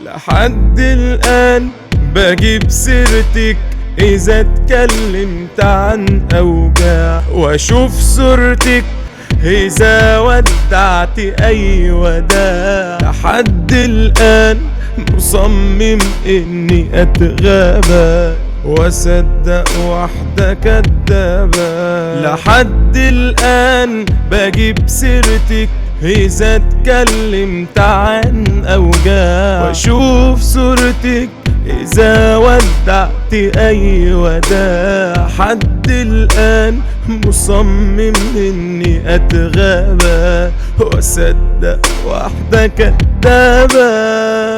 لحد الآن بجيب سيرتك إذا اتكلمت عن أوجاع وأشوف صورتك إذا ودعت أي وداع لحد الآن مصمم إني أتغابى واصدق واحدة كدابة لحد الآن بجيب سيرتك إذا اتكلمت عن أوجاع وأشوف صورتك إذا ودعت أي وداع حد الآن مصمم إني أتغابى وأصدق واحدة كدابة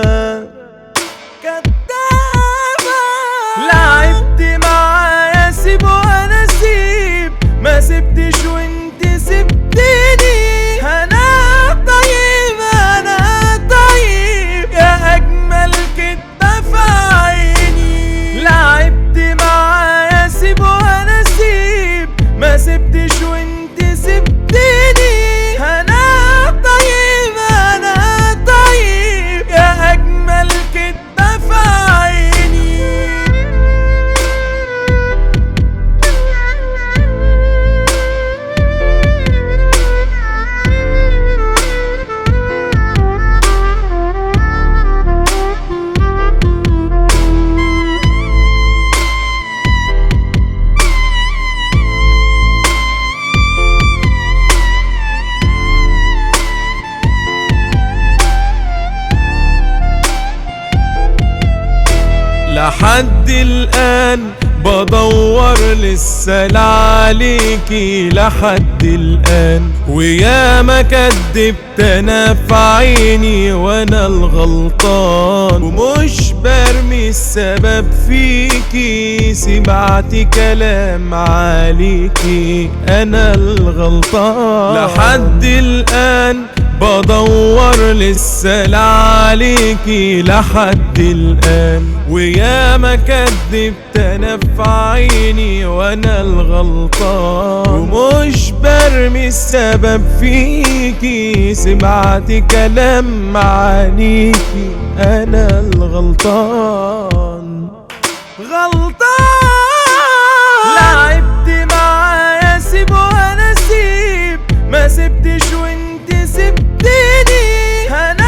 كدابة لعبت معايا سيب وانا سيب ما سبتش وانت سبتني انا طيب انا طيب يا اجمل كدبة في عيني لعبت معايا سيب وانا سيب ما سبتش وانت سبتني انا طيب انا طيب يا اجمل كدبة في عيني لحد الآن بدور لسه عليكي لحد الآن ويا ما كدبت أنا في عيني وأنا الغلطان ومش برمي السبب فيكي سمعت كلام عليكي أنا الغلطان لحد الآن بدور لسه عليكي لحد الآن ويا ما كدبت أنا في عيني وأنا الغلطان ومش برمي السبب فيكي سمعت كلام عليكي أنا الغلطان غلطان لعبت معايا سيب وانا سيب ما سبتش وانت سبتني انا